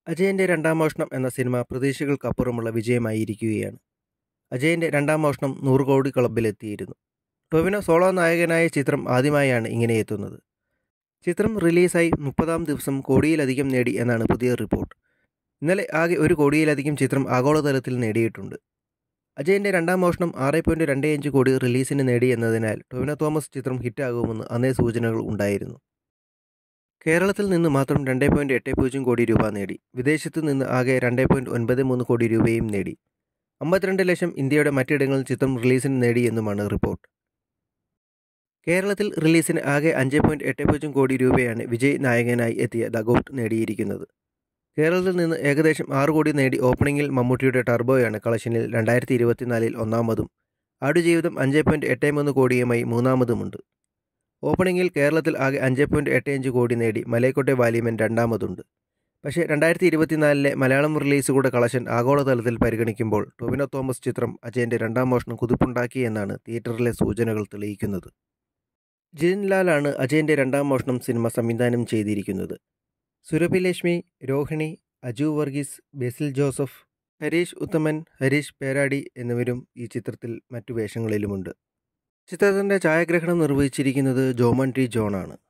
അജയൻ്റെ രണ്ടാം മോഷണം എന്ന സിനിമ പ്രതീക്ഷകൾക്കപ്പുറമുള്ള വിജയമായിരിക്കുകയാണ് അജയൻ്റെ രണ്ടാം മോഷണം നൂറ് കോടി ക്ലബ്ബിലെത്തിയിരുന്നു ടൊവിനോ സോളോ നായകനായ ചിത്രം ആദ്യമായാണ് ഇങ്ങനെ എത്തുന്നത് ചിത്രം റിലീസായി മുപ്പതാം ദിവസം കോടിയിലധികം നേടി എന്നാണ് പുതിയ റിപ്പോർട്ട് ഇന്നലെ ആകെ ഒരു കോടിയിലധികം ചിത്രം ആഗോളതലത്തിൽ നേടിയിട്ടുണ്ട് അജയൻ്റെ രണ്ടാം മോഷണം ആറ് പോയിൻറ്റ് രണ്ട് അഞ്ച് കോടി റിലീസിന് നേടി എന്നതിനാൽ ടൊവിനോ തോമസ് ചിത്രം ഹിറ്റാകുമെന്ന് അന്നേ സൂചനകൾ ഉണ്ടായിരുന്നു കേരളത്തിൽ നിന്ന് മാത്രം രണ്ട് പോയിൻറ്റ് എട്ട് പൂജ്യം കോടി രൂപ നേടി വിദേശത്തു നിന്ന് ആകെ രണ്ട് പോയിൻറ്റ് ഒൻപത് മൂന്ന് കോടി രൂപയും നേടി അമ്പത്തിരണ്ട് ലക്ഷം ഇന്ത്യയുടെ മറ്റിടങ്ങളിൽ ചിത്രം റിലീസിന് നേടി എന്നുമാണ് റിപ്പോർട്ട് കേരളത്തിൽ റിലീസിന് ആകെ അഞ്ച് പോയിൻറ്റ് എട്ട് പൂജ്യം കോടി രൂപയാണ് വിജയ് നായകനായി എത്തിയ ദ ഗോട്ട് നേടിയിരിക്കുന്നത് കേരളത്തിൽ നിന്ന് ഏകദേശം ആറ് കോടി നേടി ഓപ്പണിംഗിൽ മമ്മൂട്ടിയുടെ ടർബോയാണ് കളക്ഷനിൽ രണ്ടായിരത്തി ഇരുപത്തിനാലിൽ ഒന്നാമതും ആടുജീവിതം അഞ്ച് പോയിൻറ്റ് എട്ട് മൂന്ന് കോടിയുമായി മൂന്നാമതുമുണ്ട് ഓപ്പണിംഗിൽ കേരളത്തിൽ ആകെ അഞ്ച് പോയിൻറ്റ് എട്ട് അഞ്ച് കോടി നേടി മലയക്കോട്ടെ വാലിമൻ രണ്ടാമതുണ്ട് പക്ഷേ രണ്ടായിരത്തി ഇരുപത്തിനാലിലെ മലയാളം റിലീസുകളുടെ കളക്ഷൻ ആഗോളതലത്തിൽ പരിഗണിക്കുമ്പോൾ ടൊവിനോ തോമസ് ചിത്രം അജയൻ്റെ രണ്ടാം മോഷണം കുതിപ്പുണ്ടാക്കി എന്നാണ് തിയേറ്ററിലെ സൂചനകൾ തെളിയിക്കുന്നത് ജിതിൻ ലാലാണ് അജയൻ്റെ രണ്ടാം മോഷണം സിനിമ സംവിധാനം ചെയ്തിരിക്കുന്നത് സുരഭി ലക്ഷ്മി രോഹിണി അജു വർഗീസ് ബെസിൽ ജോസഫ് ഹരീഷ് ഉത്തമൻ ഹരീഷ് പേരാടി എന്നിവരും ഈ ചിത്രത്തിൽ മറ്റു വേഷങ്ങളിലുമുണ്ട് ചിത്രത്തിൻ്റെ ഛായാഗ്രഹണം നിർവഹിച്ചിരിക്കുന്നത് ജോമൻ ടി ജോണാണ്